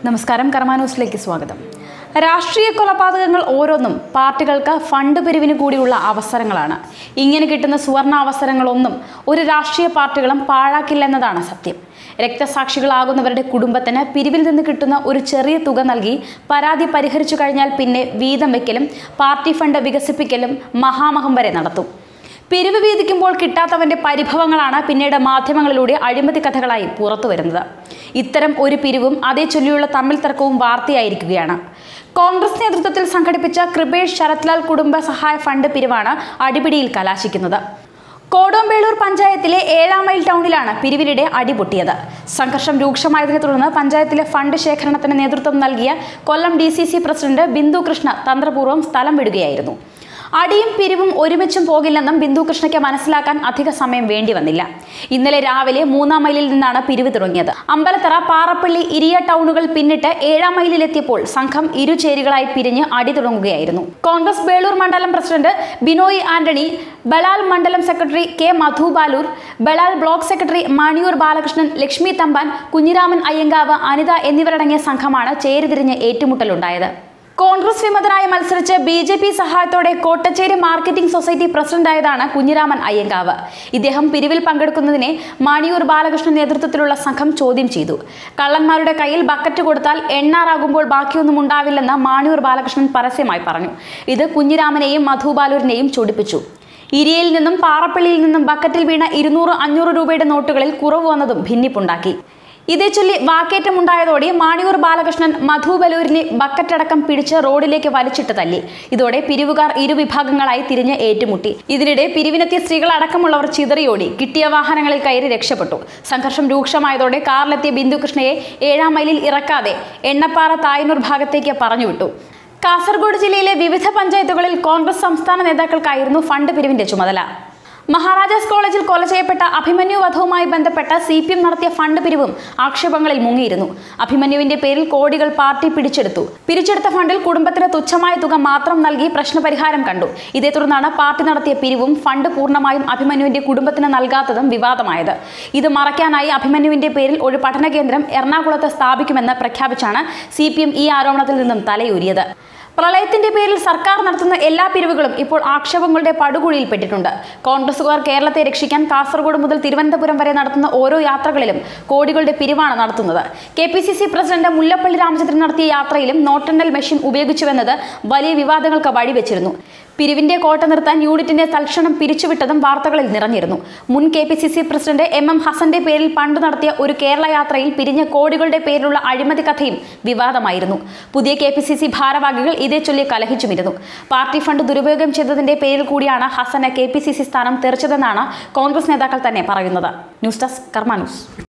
നമസ്കാരം കർമ്മ ന്യൂസിലേക്ക് സ്വാഗതം രാഷ്ട്രീയ കൊലപാതകങ്ങൾ ഓരോന്നും പാർട്ടികൾക്ക് ഫണ്ട് പിരിവിന് കൂടിയുള്ള അവസരങ്ങളാണ് ഇങ്ങനെ കിട്ടുന്ന സുവർണ അവസരങ്ങളൊന്നും ഒരു രാഷ്ട്രീയ പാർട്ടികളും പാഴാക്കില്ലെന്നതാണ് സത്യം രക്തസാക്ഷികളാകുന്നവരുടെ കുടുംബത്തിന് പിരിവിൽ നിന്ന് കിട്ടുന്ന ഒരു ചെറിയ തുക നൽകി പരാതി പരിഹരിച്ചു കഴിഞ്ഞാൽ പിന്നെ വീതം വെക്കലും പാർട്ടി ഫണ്ട് വികസിപ്പിക്കലും മഹാമഹം വരെ നടത്തും പിരിവ് വീതിക്കുമ്പോൾ കിട്ടാത്തവന്റെ പരിഭവങ്ങളാണ് പിന്നീട് മാധ്യമങ്ങളിലൂടെ അഴിമതി കഥകളായി പുറത്തു വരുന്നത് ഇത്തരം ഒരു പിരിവും അതേ ചൊല്ലിയുള്ള തമ്മിൽ തർക്കവും വാർത്തയായിരിക്കുകയാണ് കോൺഗ്രസ് നേതൃത്വത്തിൽ സംഘടിപ്പിച്ച കൃപേഷ് ശരത്ലാൽ കുടുംബ സഹായ ഫണ്ട് പിരിവാണ് അടിപിടിയിൽ കലാശിക്കുന്നത് കോടോമ്പേളൂർ പഞ്ചായത്തിലെ ഏഴാം മൈൽ ടൗണിലാണ് പിരിവിനിടെ അടിപൊട്ടിയത് സംഘർഷം രൂക്ഷമായതിനെ തുടർന്ന് പഞ്ചായത്തിലെ ഫണ്ട് ശേഖരണത്തിന് നേതൃത്വം നൽകിയ കൊല്ലം ഡി പ്രസിഡന്റ് ബിന്ദു കൃഷ്ണ തന്ത്രപൂർവ്വം സ്ഥലം വിടുകയായിരുന്നു അടിയും പിരിവും ഒരുമിച്ചും പോകില്ലെന്നും ബിന്ദു കൃഷ്ണയ്ക്ക് മനസ്സിലാക്കാൻ അധിക സമയം വേണ്ടി വന്നില്ല ഇന്നലെ രാവിലെ മൂന്നാം മൈലിൽ നിന്നാണ് പിരിവ് തുടങ്ങിയത് അമ്പലത്തറ പാറപ്പള്ളി ഇരിയ ടൗണുകൾ പിന്നിട്ട് ഏഴാം മൈലിലെത്തിയപ്പോൾ സംഘം ഇരുചേരികളായി പിരിഞ്ഞ് അടി തുടങ്ങുകയായിരുന്നു കോൺഗ്രസ് ബേളൂർ മണ്ഡലം പ്രസിഡന്റ് ബിനോയ് ആന്റണി ബലാൽ മണ്ഡലം secretary K Madhu Baloor Balal block secretary Maniyoor Balakrishnan Lakshmi Thampan Kunhiraman Ayyankavu Anitha എന്നിവരടങ്ങിയ സംഘമാണ് ചേരിതിരിഞ്ഞ് ഏറ്റുമുട്ടലുണ്ടായത് കോൺഗ്രസ് വിമതനായി മത്സരിച്ച് ബി ജെ പി സഹായത്തോടെ കോട്ടച്ചേരി മാർക്കറ്റിംഗ് സൊസൈറ്റി പ്രസിഡന്റായതാണ് കുഞ്ഞിരാമൻ അയ്യങ്കാവ് ഇദ്ദേഹം പിരിവിൽ പങ്കെടുക്കുന്നതിനെ മാണിയൂർ ബാലകൃഷ്ണൻ നേതൃത്വത്തിലുള്ള സംഘം ചോദ്യം ചെയ്തു കള്ളന്മാരുടെ കയ്യിൽ ബക്കറ്റ് കൊടുത്താൽ എണ്ണാറാകുമ്പോൾ ബാക്കിയൊന്നും ഉണ്ടാവില്ലെന്ന് മാണിയൂർ ബാലകൃഷ്ണൻ പരസ്യമായി പറഞ്ഞു ഇത് കുഞ്ഞിരാമനെയും മധുബാലൂരിനെയും ചൊടിപ്പിച്ചു ഇരിയയിൽ നിന്നും പാറപ്പള്ളിയിൽ നിന്നും ബക്കറ്റിൽ വീണ ഇരുന്നൂറ് അഞ്ഞൂറ് രൂപയുടെ നോട്ടുകളിൽ കുറവ് വന്നതും ഭിന്നിപ്പുണ്ടാക്കി ഇതേ ചൊല്ലി വാക്കേറ്റമുണ്ടായതോടെ മാണിയൂർ ബാലകൃഷ്ണൻ മധുബലൂരിനെ ബക്കറ്റടക്കം പിടിച്ച് റോഡിലേക്ക് വലിച്ചിട്ട് തല്ലി ഇതോടെ പിരിവുകാർ ഇരുവിഭാഗങ്ങളായി തിരിഞ്ഞ് ഏറ്റുമുട്ടി ഇതിനിടെ പിരിവിനെത്തിയ സ്ത്രീകൾ അടക്കമുള്ളവർ ചിതറിയോടി കിട്ടിയ വാഹനങ്ങളിൽ കയറി രക്ഷപ്പെട്ടു സംഘർഷം രൂക്ഷമായതോടെ കാറിലെത്തിയ ബിന്ദുകൃഷ്ണയെ ഏഴാം മൈലിൽ ഇറക്കാതെ എണ്ണപ്പാറ തായ്നൂർ ഭാഗത്തേക്ക് പറഞ്ഞുവിട്ടു കാസർഗോഡ് ജില്ലയിലെ വിവിധ പഞ്ചായത്തുകളിൽ കോൺഗ്രസ് സംസ്ഥാന നേതാക്കൾക്കായിരുന്നു ഫണ്ട് പിരിവിന്റെ ചുമതല മഹാരാജാസ് കോളേജിൽ കൊല ചെയ്യപ്പെട്ട അഭിമന്യു വധവുമായി ബന്ധപ്പെട്ട സി പി എം നടത്തിയ ഫണ്ട് പിരിവും ആക്ഷേപങ്ങളിൽ മുങ്ങിയിരുന്നു അഭിമന്യുവിന്റെ പേരിൽ കോടികൾ പാർട്ടി പിടിച്ചെടുത്തു പിരിച്ചെടുത്ത ഫണ്ടിൽ കുടുംബത്തിന് തുച്ഛമായ തുക മാത്രം നൽകി പ്രശ്നപരിഹാരം കണ്ടു ഇതേ തുടർന്നാണ് പാർട്ടി നടത്തിയ പിരിവും ഫണ്ട് പൂർണ്ണമായും അഭിമന്യുവിന്റെ കുടുംബത്തിന് നൽകാത്തതും വിവാദമായത് ഇത് മറയ്ക്കാനായി അഭിമന്യുവിന്റെ പേരിൽ ഒരു പഠന കേന്ദ്രം എറണാകുളത്ത് സ്ഥാപിക്കുമെന്ന് പ്രഖ്യാപിച്ചാണ് സി ഈ ആരോപണത്തിൽ നിന്നും തലയൂരിയത് പ്രളയത്തിന്റെ പേരിൽ സർക്കാർ നടത്തുന്ന എല്ലാ പിരിവുകളും ഇപ്പോൾ ആക്ഷേപങ്ങളുടെ പടുകുഴിയിൽപ്പെട്ടിട്ടുണ്ട് കോൺഗ്രസുകാർ കേരളത്തെ രക്ഷിക്കാൻ കാസർഗോഡ് മുതൽ തിരുവനന്തപുരം വരെ നടത്തുന്ന ഓരോ യാത്രകളിലും കോടികളുടെ പിരിവാണ് നടത്തുന്നത് K P C C president Mullappally Ramachandran നടത്തിയ യാത്രയിലും നോട്ടെണ്ണൽ മെഷീൻ ഉപയോഗിച്ചുവെന്നത് വലിയ വിവാദങ്ങൾക്ക് വഴിവെച്ചിരുന്നു പിരിവിന്റെ കോട്ട നിർത്താൻ യൂണിറ്റിന്റെ തൽക്ഷണം പിരിച്ചുവിട്ടതും വാർത്തകളിൽ നിറഞ്ഞിരുന്നു മുൻ K P C C president M M ഹസന്റെ പേരിൽ പണ്ട് നടത്തിയ ഒരു കേരള യാത്രയിൽ പിരിഞ്ഞ കോടികളുടെ പേരിലുള്ള അഴിമതി കഥയും വിവാദമായിരുന്നു പുതിയ കെ പി സി സി ഭാരവാഹികൾ ഇതേ ചൊല്ലി കലഹിച്ചുമിരുന്നു പാർട്ടി ഫണ്ട് ദുരുപയോഗം ചെയ്തതിന്റെ പേരിൽ കൂടിയാണ് ഹസന് കെ പി സി സി സ്ഥാനം തെറിച്ചതെന്നാണ് കോൺഗ്രസ് നേതാക്കൾ തന്നെ പറയുന്നത് ന്യൂസ് ഡെസ്ക് കർമ്മ ന്യൂസ്